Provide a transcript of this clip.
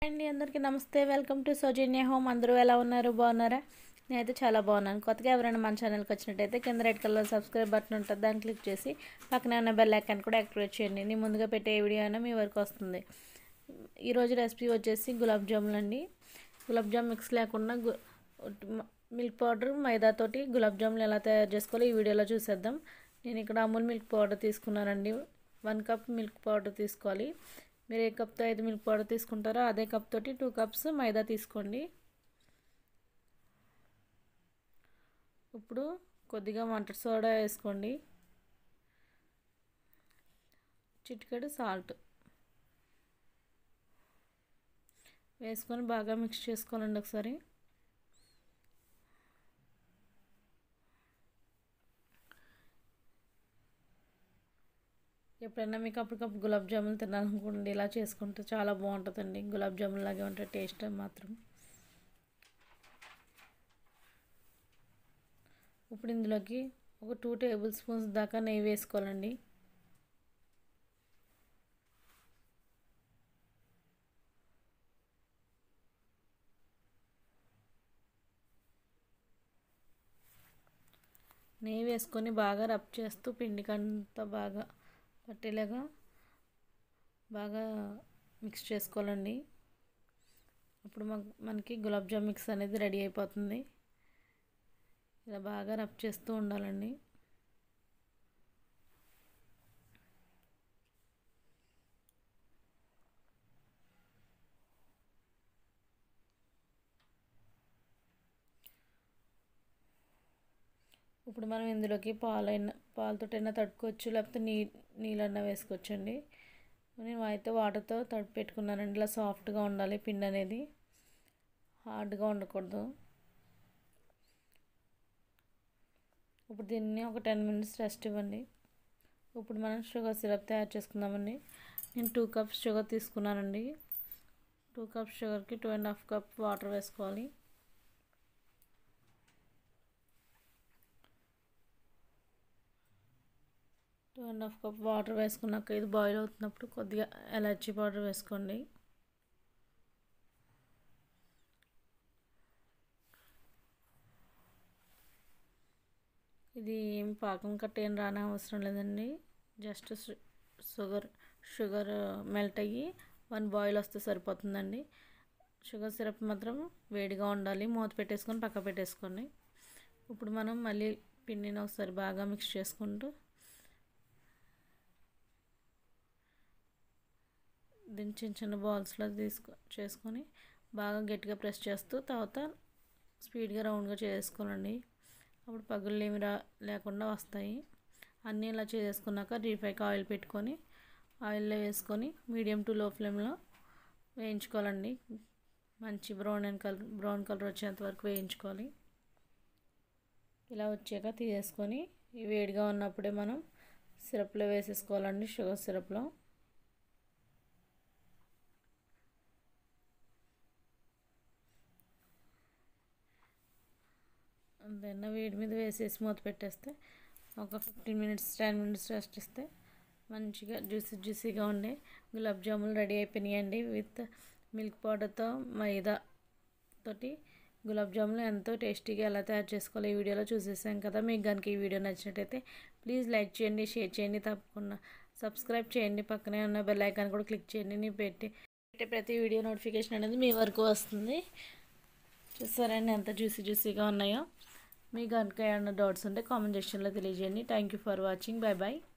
అండి అందరికీ నమస్తే వెల్కమ్ టు సౌజన్య హోమ్ అందరూ ఎలా ఉన్నారు బాగున్నారా నేనైతే చాలా బాగున్నాను కొత్తగా ఎవరైనా మన ఛానల్కి వచ్చినట్టయితే కింద రెడ్ కలర్ సబ్స్క్రైబ్ బటన్ ఉంటుంది దాన్ని క్లిక్ చేసి పక్కనే ఉన్న బెల్ ఐకాన్ కూడా యాక్టివేట్ చేయండి నేను ముందుగా పెట్టే ఏ వీడియో అయినా మీ వరకు వస్తుంది ఈరోజు రెసిపీ వచ్చేసి గులాబ్ జాములు అండి గులాబ్ జామ్ మిక్స్ లేకుండా గు మిల్క్ పౌడర్ మైదాతోటి గులాబ్ జాములు ఎలా తయారు చేసుకోవాలో ఈ వీడియోలో చూసేద్దాం నేను ఇక్కడ అమూల్ మిల్క్ పౌడర్ తీసుకున్నానండి వన్ కప్ మిల్క్ పౌడర్ తీసుకోవాలి మీరు ఏ కప్తో అయితే మిల్క్ పౌడర్ తీసుకుంటారో అదే కప్ తోటి టూ కప్స్ మైదా తీసుకోండి ఇప్పుడు కొద్దిగా వంట సోడా వేసుకోండి చిటికెడు సాల్ట్ వేసుకొని బాగా మిక్స్ చేసుకోవాలండి ఒకసారి ఎప్పుడైనా మీకు అప్పటికప్పుడు గులాబ్ జామున్ తినాలనుకోండి ఇలా చేసుకుంటే చాలా బాగుంటుందండి గులాబ్ జామున్ లాగే ఉంటుంది టేస్ట్ మాత్రం ఇప్పుడు ఇందులోకి ఒక టూ టేబుల్ స్పూన్స్ దాకా నెయ్యి వేసుకోవాలండి నెయ్యి వేసుకొని బాగా రబ్ చేస్తూ పిండికంతా బాగా పట్టేలాగా బాగా మిక్స్ చేసుకోవాలండి అప్పుడు మనకి గులాబ్ జామ్ మిక్స్ అనేది రెడీ అయిపోతుంది ఇలా బాగా రబ్ చేస్తూ ఉండాలండి ఇప్పుడు మనం ఇందులోకి పాలైనా పాలతోటైనా తడుకోవచ్చు లేకపోతే నీ నీళ్ళన్నా వేసుకోవచ్చండి నేను అయితే వాటర్తో తడిపి పెట్టుకున్నానండి ఇలా సాఫ్ట్గా ఉండాలి పిండి అనేది హార్డ్గా ఉండకూడదు ఇప్పుడు దీన్ని ఒక టెన్ మినిట్స్ రెస్ట్ ఇవ్వండి ఇప్పుడు మనం షుగర్ సిరప్ తయారు చేసుకుందామండి నేను టూ కప్స్ షుగర్ తీసుకున్నానండి టూ కప్స్ షుగర్కి two and half cup water వేసుకోవాలి two and half cup water వేసుకున్నాక ఇది బాయిల్ అవుతున్నప్పుడు కొద్దిగా ఎలర్జీ పౌడర్ వేసుకోండి ఇది ఏం పాకం కట్ట ఏం రానే అవసరం లేదండి జస్ట్ షుగర్ షుగర్ మెల్ట్ అయ్యి వన్ బాయిల్ వస్తే సరిపోతుందండి షుగర్ సిరప్ మాత్రం వేడిగా ఉండాలి మూత పెట్టేసుకొని పక్క పెట్టేసుకోండి ఇప్పుడు మనం మళ్ళీ పిండిని ఒకసారి బాగా మిక్స్ చేసుకుంటూ దీన్ని చిన్న చిన్న బాల్స్లో తీసుకో చేసుకొని బాగా గట్టిగా ప్రెస్ చేస్తూ తర్వాత స్పీడ్గా రౌండ్గా చేసుకోనండి అప్పుడు పగుళ్ళు ఏమి రా లేకుండా వస్తాయి అన్నీ ఇలా చేసుకున్నాక డీప్ ఆయిల్ పెట్టుకొని ఆయిల్లో వేసుకొని మీడియం టు లో ఫ్లేమ్లో వేయించుకోవాలండి మంచి brown and colour brown colour వచ్చేంత వరకు వేయించుకోవాలి ఇలా వచ్చాక తీసేసుకొని వేడిగా ఉన్నప్పుడే మనం సిరప్లో వేసేసుకోవాలండి షుగర్ సిరప్లో అంతేనా వేడి మీద వేసేసి మూత పెట్టేస్తే ఒక fifteen minutes ten minutes rest ఇస్తే మంచిగా జ్యూసీ జ్యూసీగా ఉండే గులాబ్ జాములు రెడీ అయిపోయినాయండి విత్ మిల్క్ పౌడర్తో మైదా తోటి గులాబ్ జాములు ఎంతో టేస్టీగా ఎలా తయారు చేసుకోవాలి ఈ వీడియోలో చూసేసాం కదా మీకు కనుక ఈ వీడియో నచ్చినట్టయితే ప్లీజ్ లైక్ చేయండి షేర్ చేయండి తప్పకుండా సబ్స్క్రైబ్ చేయండి పక్కనే ఉన్న బెల్ ఐకాన్ కూడా క్లిక్ చేయండి నేను పెట్టి పెట్టే ప్రతి వీడియో నోటిఫికేషన్ అనేది మీ వరకు వస్తుంది చూసారండి ఎంత జ్యూసీ జ్యూసీగా ఉన్నాయో మీకు కనుక ఏమైనా డౌట్స్ ఉంటే కామెంట్ సెక్షన్లో తెలియజేయండి thank you for watching bye bye